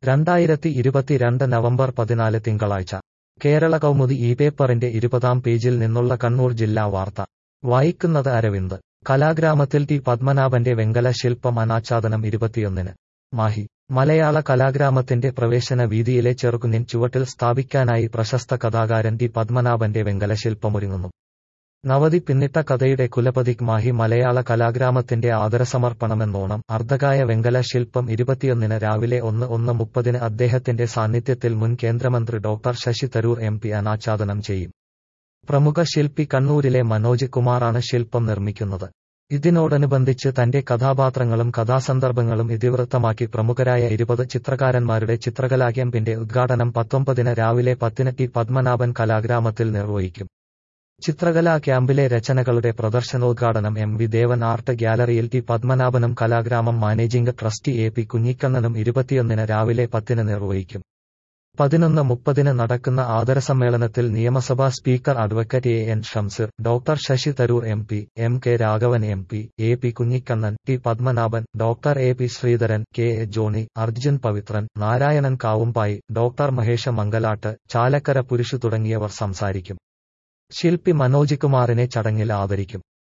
രണ്ടായിരത്തി ഇരുപത്തിരണ്ട് നവംബർ പതിനാല് തിങ്കളാഴ്ച കേരള കൗമുദി ഈ പേപ്പറിന്റെ ഇരുപതാം പേജിൽ നിന്നുള്ള കണ്ണൂർ ജില്ലാ വാർത്ത വായിക്കുന്നത് അരവിന്ദ് കലാഗ്രാമത്തിൽ ടി പത്മനാഭന്റെ വെങ്കല ശില്പം അനാച്ഛാദനം ഇരുപത്തിയൊന്നിന് മാഹി മലയാള കലാഗ്രാമത്തിന്റെ പ്രവേശന വീതിയിലെ ചെറുകുന്നിൻ ചുവട്ടിൽ സ്ഥാപിക്കാനായി പ്രശസ്ത കഥാകാരൻ ടി പത്മനാഭന്റെ വെങ്കല ശില്പമൊരുങ്ങുന്നു നവതി പിന്നിട്ട കഥയുടെ കുലപതിക് മാഹി മലയാള കലാഗ്രാമത്തിന്റെ ആദരസമർപ്പണമെന്നോണം അർദ്ധകായ വെങ്കല ശില്പം ഇരുപത്തിയൊന്നിന് രാവിലെ ഒന്ന് ഒന്ന് മുപ്പതിന് അദ്ദേഹത്തിന്റെ സാന്നിധ്യത്തിൽ മുൻ കേന്ദ്രമന്ത്രി doctor Shashi Tharoor M P അനാച്ഛാദനം ചെയ്യും പ്രമുഖ ശില്പി കണ്ണൂരിലെ മനോജ് കുമാറാണ് ശില്പം നിർമ്മിക്കുന്നത് ഇതിനോടനുബന്ധിച്ച് തന്റെ കഥാപാത്രങ്ങളും കഥാസന്ദർഭങ്ങളും ഇതിവൃത്തമാക്കി പ്രമുഖരായ ഇരുപത് ചിത്രകാരന്മാരുടെ ചിത്രകലാ ക്യാമ്പിന്റെ ഉദ്ഘാടനം പത്തൊമ്പതിന് രാവിലെ പത്തിന് ടി പത്മനാഭൻ കലാഗ്രാമത്തിൽ നിർവഹിക്കും ചിത്രകലാ ക്യാമ്പിലെ രചനകളുടെ പ്രദർശനോദ്ഘാടനം എം വി ദേവൻ ആർട്ട് ഗ്യാലറിയിൽ ടി പത്മനാഭനും Kalagramam managing trustee A P കുഞ്ഞിക്കണ്ണനും ഇരുപത്തിയൊന്നിന് രാവിലെ പത്തിന് നിർവഹിക്കും പതിനൊന്ന് മുപ്പതിന് നടക്കുന്ന ആദരസമ്മേളനത്തിൽ നിയമസഭാ speaker advocate A N Shamseer doctor Shashi Tharoor M P M K Raghavan M P A P Kunhikannan T Padmanabhan doctor A P Sreedharan K A Johnny Arjun Pavithran Narayanan Kavumbayi doctor Mahesh Mangalat Chalakkara Purushu തുടങ്ങിയവർ സംസാരിക്കും ശില്പി മനോജ് കുമാറിനെ ചടങ്ങിൽ ആദരിക്കും